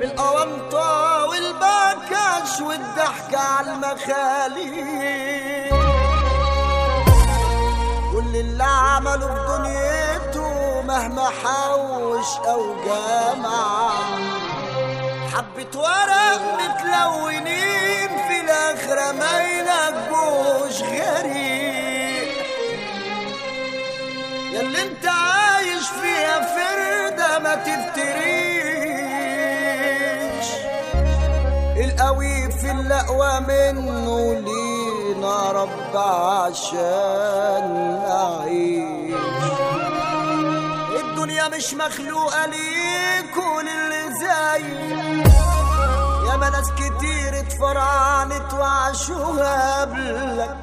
الأونطة والبكش والضحكة على المخاليق كل اللي عمله في دنيته مهما حوش أو جمع حبة ورق متلونين في الآخرة ما ينجوش غريق ياللي انت عايش فيها فردة ما تفتريش القوي في الأقوى منه لينا رب عشان نعيش الدنيا مش مخلوقة ليك وللي زي ياما ناس كتير اتفرعنت وعاشوها قبلك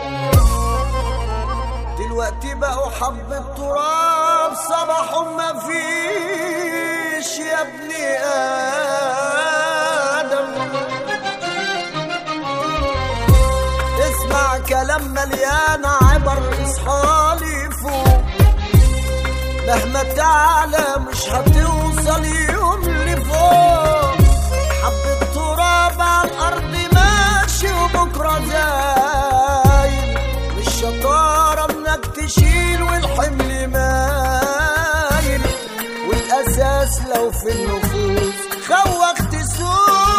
دلوقتي بقوا حبة تراب صباحهم ما فيش يا ابني آدم اسمع كلام مليان عبر اصحالي فوق مهما تعلى مش هتوصل يوم لفوق حبة تراب على الأرض ماشي وبكرة زايل مش شطارة انك تشيل والحمل مايل والأساس لو في النفوس خوخت سوق